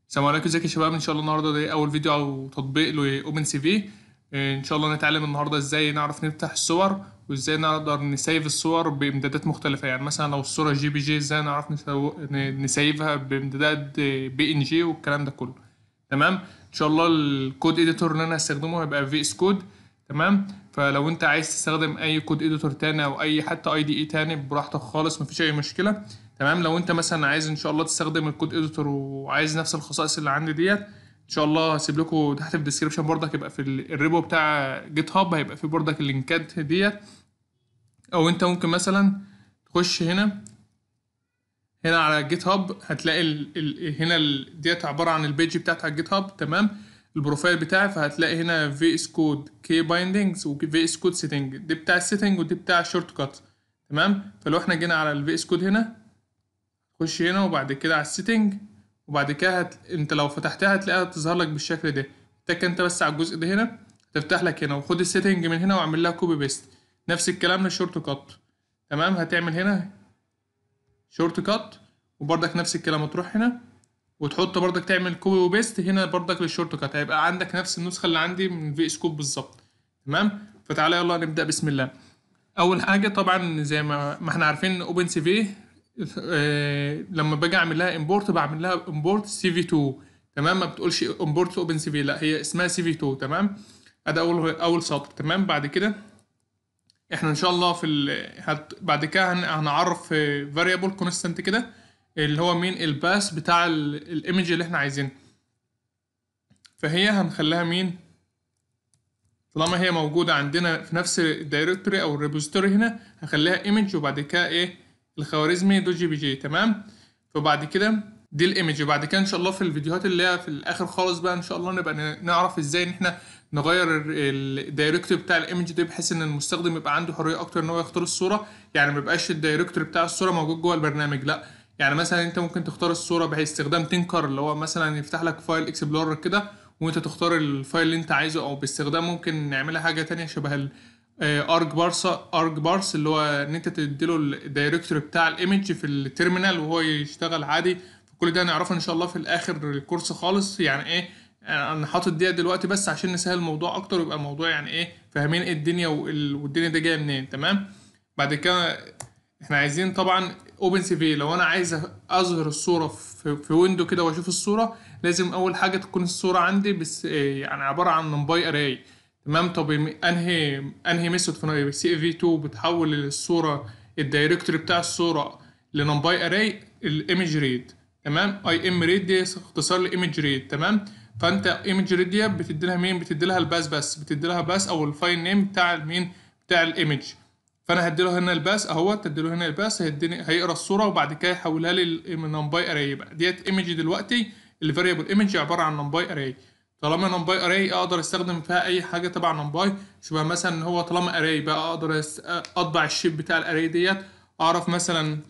السلام عليكم ازيك يا شباب ان شاء الله النهارده ده اول فيديو او تطبيق لاوبن سي في ان شاء الله نتعلم النهارده ازاي نعرف نفتح الصور وازاي نقدر نسيف الصور بامدادات مختلفه يعني مثلا لو الصوره جي بي جي ازاي نعرف نسو... ن- نسيفها بامدادات بي ان جي والكلام ده كله تمام ان شاء الله الكود اديتور اللي انا هستخدمه هيبقى في اس كود تمام فلو انت عايز تستخدم اي كود اديتور تاني او اي حتى اي دي اي تاني براحتك خالص مفيش اي مشكله تمام لو انت مثلا عايز ان شاء الله تستخدم الكود اديتور وعايز نفس الخصائص اللي عندي ديت ان شاء الله هسيب لكم تحت في الديسكربشن برضك يبقى في ال- الريبو بتاع جيت هاب هيبقى فيه برضك اللينكات ديت او انت ممكن مثلا تخش هنا هنا على جيت هاب هتلاقي ال ال هنا ال ديت عباره عن البيج بتاعت على جيت هاب تمام البروفايل بتاعي فهتلاقي هنا في اس كود كي بايندنجز وفي اس كود سيتنج دي بتاع السيتنج ودي بتاع الشورت كات تمام فلو احنا جينا على الفي اس كود هنا خش هنا وبعد كده على السيتنج وبعد كده هت... انت لو فتحتها هتلاقيها تظهر لك بالشكل ده تك انت بس على الجزء ده هنا تفتح لك هنا وخد السيتنج من هنا واعمل لها كوبي بيست نفس الكلام للشورت كات تمام هتعمل هنا شورت كات وبرضك نفس الكلام هتروح هنا وتحط برضك تعمل كوبي وبيست هنا برضك للشورت كات هيبقى عندك نفس النسخه اللي عندي من في اس كود بالظبط تمام فتعالى يلا نبدا بسم الله اول حاجه طبعا زي ما ما احنا عارفين اوبن سي في لما باجي اعمل لها امبورت بعمل لها امبورت سي في 2 تمام ما بتقولش امبورت اوبن سي في لا هي اسمها سي في 2 تمام ادي اول اول سطر تمام بعد كده احنا ان شاء الله في ال... هت... بعد كده هن... هنعرف فاريبل كونستانت كده اللي هو مين الباس بتاع الايمج اللي احنا عايزينه فهي هنخليها مين طالما هي موجودة عندنا في نفس الدايركتوري أو الريبوزيتوري هنا هخليها ايمج وبعد كده إيه الخوارزمي دوت جي بي جي تمام فبعد كده دي الايمج وبعد كده إن شاء الله في الفيديوهات اللي هي في الآخر خالص بقى إن شاء الله نبقى ن- نعرف إزاي إن إحنا نغير الدايركتوري بتاع الايمج ده بحيث إن المستخدم يبقى عنده حرية أكتر إن هو يختار الصورة يعني ما يبقاش الدايركتوري بتاع الصورة موجود جوه البرنامج لا يعني مثلا انت ممكن تختار الصوره باستخدام تنكر اللي هو مثلا يفتح لك فايل اكسبلورر كده وانت تختار الفايل اللي انت عايزه او باستخدام ممكن نعملها حاجه تانية شبه الارج بارس ارج بارس اللي هو ان انت تديله الدايركتوري بتاع الايمج في التيرمينال وهو يشتغل عادي فكل ده هنعرفه ان شاء الله في الاخر الكورس خالص يعني ايه انا حاطط دي دلوقتي بس عشان نسهل الموضوع اكتر ويبقى الموضوع يعني ايه فاهمين ايه الدنيا وال- والدنيا دي جايه منين تمام بعد كده احنا عايزين طبعا اوبن سي في لو انا عايز اظهر الصوره في, في ويندو كده واشوف الصوره لازم اول حاجه تكون الصوره عندي بس إيه يعني عباره عن نمباي اري تمام طب م- انهي انهي ميثود في سي في 2 بتحول الصوره الدايركتوري بتاع الصوره لنمباي اري الايمج ريد تمام اي ام ريد دي اختصار لايمج ريد تمام فانت ايمج ريد دي بتدي لها مين بتدي لها الباس بس بتدي لها باس او الفايل نيم بتاع المين بتاع الايمج فانا هديله هنا الباس اهوت هديله هنا الباس هيديني هيقرا الصوره وبعد كده يحولها لي من نمباي اري يبقى ديت ايمج دلوقتي الفاريبل ايمج عباره عن نمباي اري طالما نمباي اري اقدر استخدم فيها اي حاجه تبع نمباي شبه مثلا ان هو طالما اري بقى اقدر أس- اطبع الشيب بتاع الاري ديت اعرف مثلا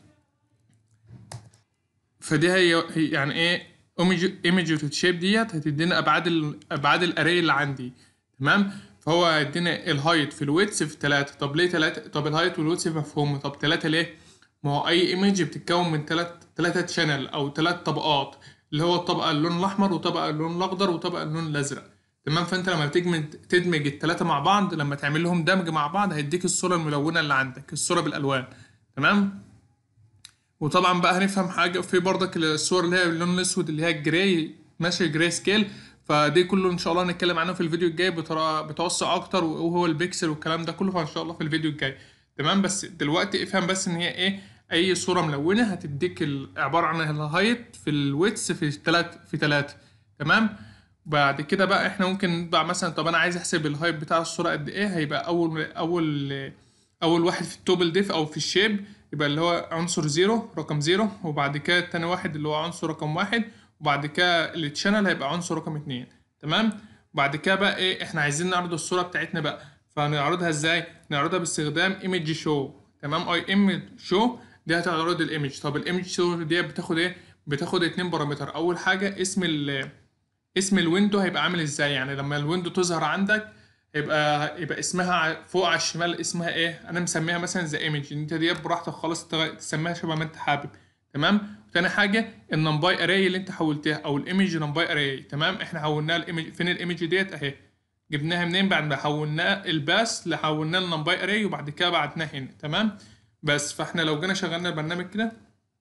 فدي هي هي يعني ايه ايمج ايمج شيب ديت هتدينا ابعاد ال- ابعاد الاري اللي عندي تمام فهو هيدينا الهايت في الويتس في 3 طب ليه 3 طب الهايت والويتس مفهوم طب 3 ليه ما هو اي ايمج بتتكون من 3 3 شانل او 3 طبقات اللي هو الطبقه اللون الاحمر وطبقه اللون الاخضر وطبقه اللون الازرق تمام فانت لما تدمج تدمج الثلاثه مع بعض لما تعمل لهم دمج مع بعض هيديك الصوره الملونه اللي عندك الصوره بالالوان تمام وطبعا بقى هنفهم حاجه في برضك الصور اللي هي باللون الاسود اللي هي الجراي ماشي جراي سكيل فدي كله ان شاء الله هنتكلم عنه في الفيديو الجاي بطريقه بتوسع اكتر وهو البيكسل والكلام ده كله فان شاء الله في الفيديو الجاي تمام بس دلوقتي افهم بس ان هي ايه اي صوره ملونه هتديك ال- عباره عن الهايت في الويتس في تلات في تلاتة تمام بعد كده بقى احنا ممكن نطبع مثلا طب انا عايز احسب الهايت بتاع الصوره قد ايه هيبقى اول اول اول واحد في التوبل ديف او في الشيب يبقى اللي هو عنصر زيرو رقم زيرو وبعد كده تاني واحد اللي هو عنصر رقم واحد وبعد كده التشانل هيبقى عنصر رقم اتنين تمام بعد كده بقى ايه احنا عايزين نعرض الصورة بتاعتنا بقى فهنعرضها ازاي نعرضها باستخدام ايمج شو تمام اي ام شو دي هتعرض الايمج طب الايمج شو دي بتاخد ايه بتاخد اتنين بارامتر اول حاجة اسم ال اسم الويندو هيبقى عامل ازاي يعني لما الويندو تظهر عندك يبقى يبقى اسمها ع- فوق على الشمال اسمها ايه انا مسميها مثلا زي ايمج انت دي براحتك خالص تغ- تسميها شبه ما انت حابب تمام تاني حاجه النمباي اري اللي انت حولتها او الايمج نمباي اري تمام احنا حولناها الايمج فين الايمج ديت اهي جبناها منين بعد ما حولناه الباس اللي حولناه لنمباي اري وبعد كده بعتناه هنا تمام بس فاحنا لو جينا شغلنا البرنامج كده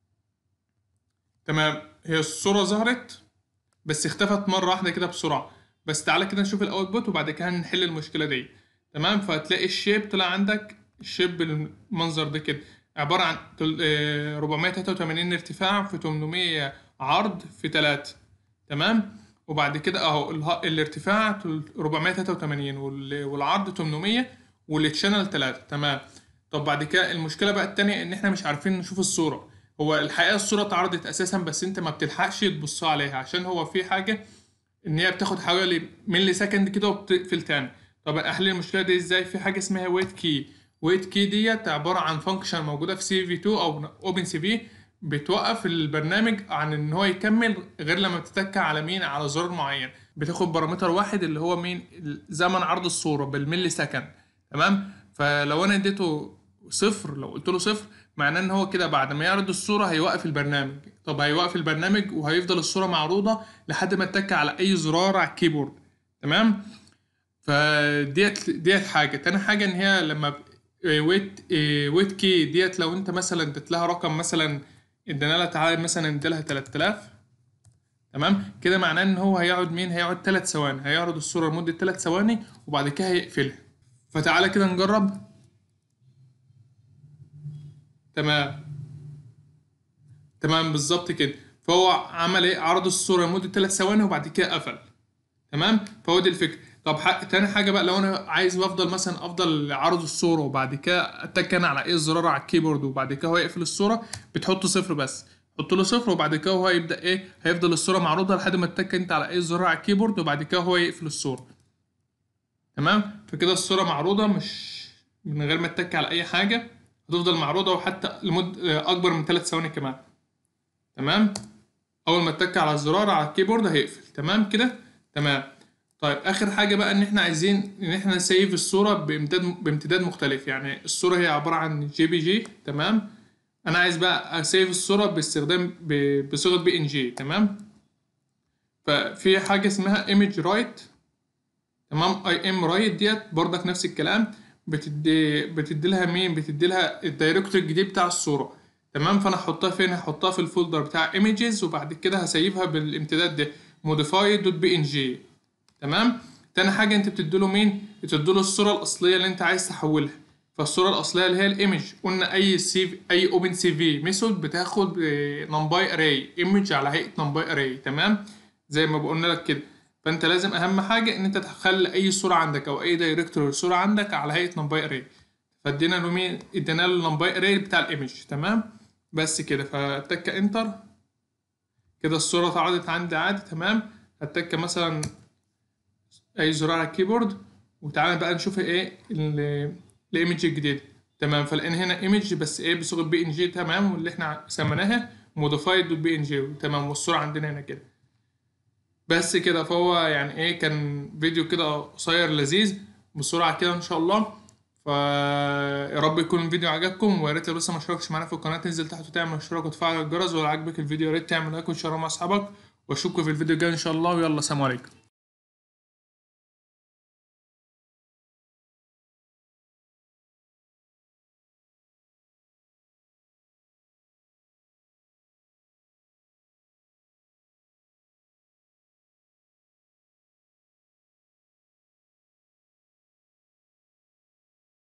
تمام هي الصوره ظهرت بس اختفت مره واحده كده بسرعه بس تعالى كده نشوف الاوتبوت وبعد كده نحل المشكله دي تمام فهتلاقي الشيب طلع عندك الشيب بالمنظر ده كده عباره عن تل- آه، 483 ارتفاع في 800 عرض في 3 تمام وبعد كده اهو اله- الارتفاع تل- 483 وال- والعرض 800 والتشانل 3 تمام طب بعد كده المشكله بقى التانية ان احنا مش عارفين نشوف الصوره هو الحقيقه الصوره اتعرضت اساسا بس انت ما بتلحقش تبص عليها عشان هو في حاجه ان هي بتاخد حوالي ملي سكند كده وبتقفل تاني طب احل المشكله دي ازاي في حاجه اسمها ويت كي ويت كي ديت عباره عن فانكشن موجوده في سي في 2 او اوبن سي في بتوقف البرنامج عن ان هو يكمل غير لما بتتك على مين على زرار معين بتاخد بارامتر واحد اللي هو مين زمن عرض الصوره بالملي سكند تمام فلو انا اديته صفر لو قلت له صفر معناه ان هو كده بعد ما يعرض الصوره هيوقف البرنامج طب هيوقف البرنامج وهيفضل الصوره معروضه لحد ما تتك على اي زرار على الكيبورد تمام فديت ديت حاجه تاني حاجه ان هي لما ب- إيه ويت إيه ويت كي ديت لو انت مثلا اديت لها رقم مثلا ادينا لها تعالى مثلا ادي لها 3000 تمام كده معناه ان هو هيقعد مين هيقعد 3 ثواني هيعرض الصوره لمده 3 ثواني وبعد كده هيقفلها فتعالى كده نجرب تمام تمام بالظبط كده فهو عمل ايه عرض الصوره لمده 3 ثواني وبعد كده قفل تمام فهو دي الفكره طب ح... تاني حاجه بقى لو انا عايز افضل مثلا افضل عرض الصوره وبعد كده اتك انا على اي زرار على الكيبورد وبعد كده هو يقفل الصوره بتحط صفر بس حط له صفر وبعد كده هو هيبدا ايه هيفضل الصوره معروضه لحد ما تتك انت على اي زرار على الكيبورد وبعد كده هو يقفل الصوره تمام فكده الصوره معروضه مش من غير ما تتك على اي حاجه هتفضل معروضه وحتى لمد اكبر من 3 ثواني كمان تمام اول ما تتك على الزرار على الكيبورد هيقفل تمام كده تمام طيب اخر حاجه بقى ان احنا عايزين ان احنا نسيف الصوره بامتداد بامتداد مختلف يعني الصوره هي عباره عن جي بي جي تمام انا عايز بقى اسيف الصوره باستخدام ب- بصيغه بي ان جي تمام ففي حاجه اسمها ايمج رايت تمام اي ام رايت ديت برضك نفس الكلام بتدي بتدي لها مين بتدي لها الدايركتور الجديد بتاع الصوره تمام فانا هحطها فين هحطها في الفولدر بتاع ايمجز وبعد كده هسيبها بالامتداد ده موديفاي دوت بي ان جي تمام تاني حاجه انت بتديله مين بتديله الصوره الاصليه اللي انت عايز تحولها فالصوره الاصليه اللي هي الايمج قلنا اي سي اي اوبن سي في ميثود بتاخد نمباي اري ايمج على هيئه نمباي اري تمام زي ما بقولنا لك كده فانت لازم اهم حاجه ان انت تخلي اي صوره عندك او اي دايركتور صوره عندك على هيئه نمباي اري فادينا له مين ادينا له النمباي اري بتاع الايمج تمام بس كده فتك انتر كده الصوره اتعرضت عندي عادي تمام هتك مثلا اي زرار على الكيبورد وتعالى بقى نشوف ايه ال- الايمج الجديد تمام فلقينا هنا ايمج بس ايه بصيغه بي ان جي تمام واللي احنا سميناها موديفايد بي ان جي تمام والصوره عندنا هنا كده بس كده فهو يعني ايه كان فيديو كده قصير لذيذ بسرعه كده ان شاء الله فيا رب يكون الفيديو عجبكم ويا ريت لو لسه ما اشتركتش معانا في القناه تنزل تحت وتعمل اشتراك وتفعل الجرس ولو عجبك الفيديو يا ريت تعمل لايك وتشيره مع اصحابك واشوفكم في الفيديو الجاي ان شاء الله ويلا سلام عليكم